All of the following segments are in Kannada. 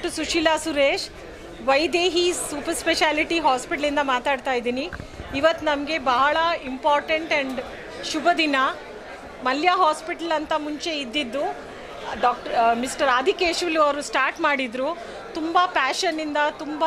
doctor Sushila Suresh Vaidehi super speciality ಹಾಸ್ಪಿಟ್ಲಿಂದ ಮಾತಾಡ್ತಾ ಇದ್ದೀನಿ ಇವತ್ತು ನಮಗೆ ಬಹಳ ಇಂಪಾರ್ಟೆಂಟ್ ಆ್ಯಂಡ್ ಶುಭ ದಿನ ಮಲ್ಯ ಹಾಸ್ಪಿಟಲ್ ಅಂತ ಮುಂಚೆ ಇದ್ದಿದ್ದು ಡಾಕ್ಟರ್ ಮಿಸ್ಟರ್ ಆದಿಕೇಶುಲು ಅವರು ಸ್ಟಾರ್ಟ್ ಮಾಡಿದರು ತುಂಬ ಪ್ಯಾಷನ್ನಿಂದ ತುಂಬ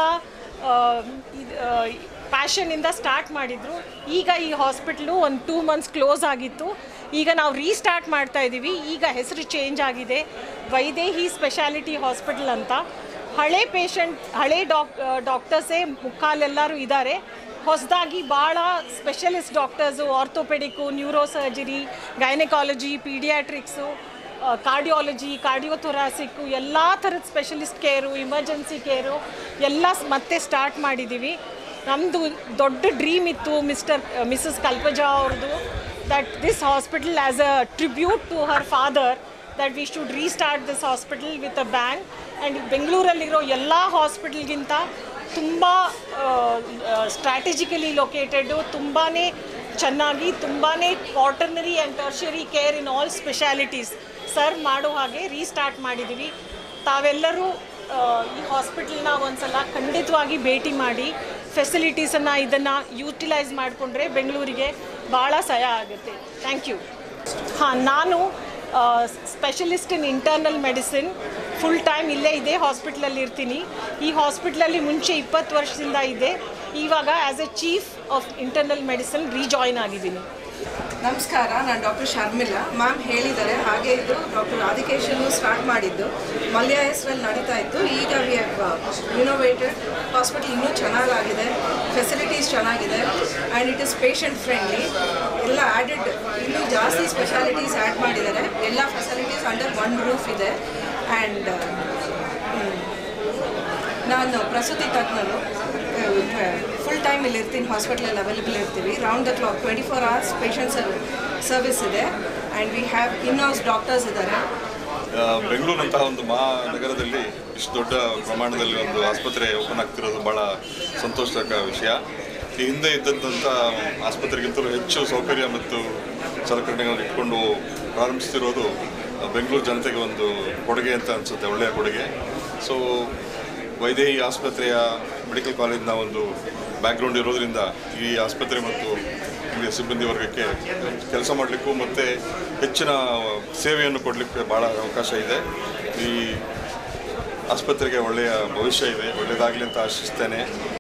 ಪ್ಯಾಷನ್ನಿಂದ ಸ್ಟಾರ್ಟ್ ಮಾಡಿದರು ಈಗ ಈ ಹಾಸ್ಪಿಟ್ಲು ಒಂದು ಟೂ ಮಂತ್ಸ್ ಕ್ಲೋಸ್ ಆಗಿತ್ತು ಈಗ ನಾವು ರೀಸ್ಟಾರ್ಟ್ ಮಾಡ್ತಾ ಇದ್ದೀವಿ ಈಗ ಹೆಸರು ಚೇಂಜ್ ಆಗಿದೆ ವೈದೇಹಿ ಸ್ಪೆಷಾಲಿಟಿ ಹಾಸ್ಪಿಟಲ್ ಅಂತ ಹಳೆ ಪೇಷಂಟ್ ಹಳೆ ಡಾಕ್ ಡಾಕ್ಟರ್ಸೇ ಮುಕ್ಕಾಲೆಲ್ಲರೂ ಇದ್ದಾರೆ ಹೊಸದಾಗಿ ಭಾಳ specialist doctors orthopaedic neuro surgery gynaecology paediatrics cardiology cardiothoracic ಎಲ್ಲ ಥರದ ಸ್ಪೆಷಲಿಸ್ಟ್ ಕೇರು ಇಮರ್ಜೆನ್ಸಿ ಕೇರು ಎಲ್ಲ ಸ್- ಮತ್ತೆ ಸ್ಟಾರ್ಟ್ ಮಾಡಿದ್ದೀವಿ ನಮ್ಮದು ದೊಡ್ಡ ಡ್ರೀಮ್ ಇತ್ತು ಮಿಸ್ಟರ್ ಮಿಸಸ್ ಕಲ್ಪಜಾ ಅವ್ರದ್ದು that this hospital as a tribute to her father that we should restart this hospital with a bank and ಬೆಂಗಳೂರಲ್ಲಿರೋ ಎಲ್ಲ ಹಾಸ್ಪಿಟಲ್ಗಿಂತ ತುಂಬ ಸ್ಟ್ರಾಟಜಿಕಲಿ ಲೊಕೇಟೆಡು ತುಂಬಾ ಚೆನ್ನಾಗಿ ತುಂಬಾ quaternary and tertiary care in all specialities serve ಮಾಡೋ ಹಾಗೆ ರೀಸ್ಟಾರ್ಟ್ ಮಾಡಿದ್ದೀವಿ ತಾವೆಲ್ಲರೂ ಆ, ಈ ಹಾಸ್ಪಿಟಲ್ನ ಒಂದ್ಸಲ ಖಂಡಿತವಾಗಿ ಭೇಟಿ ಮಾಡಿ ಫೆಸಿಲಿಟೀಸನ್ನು ಇದನ್ನು ಯೂಟಿಲೈಸ್ ಮಾಡಿಕೊಂಡ್ರೆ ಬೆಂಗಳೂರಿಗೆ ಭಾಳ ಸಹಾಯ ಆಗುತ್ತೆ ಥ್ಯಾಂಕ್ ಯು ಹಾಂ ನಾನು specialist in internal medicine full time ಇಲ್ಲೇ ಇದೆ ಹಾಸ್ಪಿಟ್ಲಲ್ಲಿ ಇರ್ತೀನಿ ಈ ಹಾಸ್ಪಿಟ್ಲಲ್ಲಿ ಮುಂಚೆ ಇಪ್ಪತ್ತು ವರ್ಷದಿಂದ ಇದೆ ಇವಾಗ as a chief of internal medicine rejoin ಆಗಿದ್ದೀನಿ ನಮಸ್ಕಾರ ನಾನು ಡಾಕ್ಟರ್ ಶರ್ಮಿಳಾ ಮ್ಯಾಮ್ ಹೇಳಿದ್ದಾರೆ ಹಾಗೆ ಇದು ಡಾಕ್ಟರ್ ಆದಿಕೇಶನ್ ಸ್ಟಾರ್ಟ್ ಮಾಡಿದ್ದು ಮಲ್ಯ ಹೆಸರಲ್ಲಿ ನಡೀತಾ ಇತ್ತು ಈಗ ವಿ ಹ್ಯಾವ್ ಇನೋವೇಟೆಡ್ ಹಾಸ್ಪಿಟಲ್ ಇನ್ನೂ ಚೆನ್ನಾಗಾಗಿದೆ ಫೆಸಿಲಿಟೀಸ್ ಚೆನ್ನಾಗಿದೆ and it is patient friendly ಎಲ್ಲ ಆ್ಯಡೆಡ್ ಇನ್ನೂ ಜಾಸ್ತಿ ಸ್ಪೆಷಾಲಿಟೀಸ್ ಆ್ಯಡ್ ಮಾಡಿದ್ದಾರೆ ಎಲ್ಲ ಫೆಸಿಲಿಟೀಸ್ ಅಂಡರ್ ಒನ್ ರೂಫ್ ಇದೆ ಆ್ಯಂಡ್ ನಾನು ಪ್ರಸೂತಿ ತಜ್ಞರು ಫುಲ್ ಟೈಮ್ ಇಲ್ಲಿ ಇರ್ತೀನಿ ಹಾಸ್ಪಿಟ್ಲಲ್ಲಿ ಅವೈಲೇಬಲ್ ಇರ್ತೀವಿ round the clock twenty four hours patient service ಇದೆ and we have in house doctors ಇದ್ದಾರೆ ಆ, ಬೆಂಗಳೂರಂತಹ ಒಂದು ಮಹಾನಗರದಲ್ಲಿ ಇಷ್ಟು ದೊಡ್ಡ ಪ್ರಮಾಣದಲ್ಲಿ ಒಂದು ಆಸ್ಪತ್ರೆ ಓಪನ್ ಆಗ್ತಿರೋದು ಭಾಳ ಸಂತೋಷಕ ವಿಷಯ ಈ ಹಿಂದೆ ಇದ್ದಂಥ ಆಸ್ಪತ್ರೆಗಿಂತಲೂ ಹೆಚ್ಚು ಸೌಕರ್ಯ ಮತ್ತು ಸಲಕರಣೆಗಳನ್ನು ಇಟ್ಕೊಂಡು ಪ್ರಾರಂಭಿಸ್ತಿರೋದು ಆ, ಬೆಂಗಳೂರು ಜನತೆಗೆ ಒಂದು ಕೊಡುಗೆ ಅಂತ ಅನಿಸುತ್ತೆ ಒಳ್ಳೆಯ ಕೊಡುಗೆ ಸೊ ವೈದೇಹಿ ಆಸ್ಪತ್ರೆಯ ಮೆಡಿಕಲ್ ಕಾಲೇಜಿನ ಒಂದು ಬ್ಯಾಕ್ಗ್ರೌಂಡ್ ಇರೋದ್ರಿಂದ ಈ ಆಸ್ಪತ್ರೆ ಮತ್ತು ಇಲ್ಲಿಯ ಸಿಬ್ಬಂದಿ ವರ್ಗಕ್ಕೆ ಕೆಲಸ ಮಾಡಲಿಕ್ಕೂ ಮತ್ತು ಹೆಚ್ಚಿನ ಸೇವೆಯನ್ನು ಕೊಡಲಿಕ್ಕೆ ಭಾಳ ಅವಕಾಶ ಇದೆ ಈ ಆಸ್ಪತ್ರೆಗೆ ಒಳ್ಳೆಯ ಭವಿಷ್ಯ ಇದೆ ಒಳ್ಳೆಯದಾಗಲಿ ಅಂತ ಆಶಿಸ್ತೇನೆ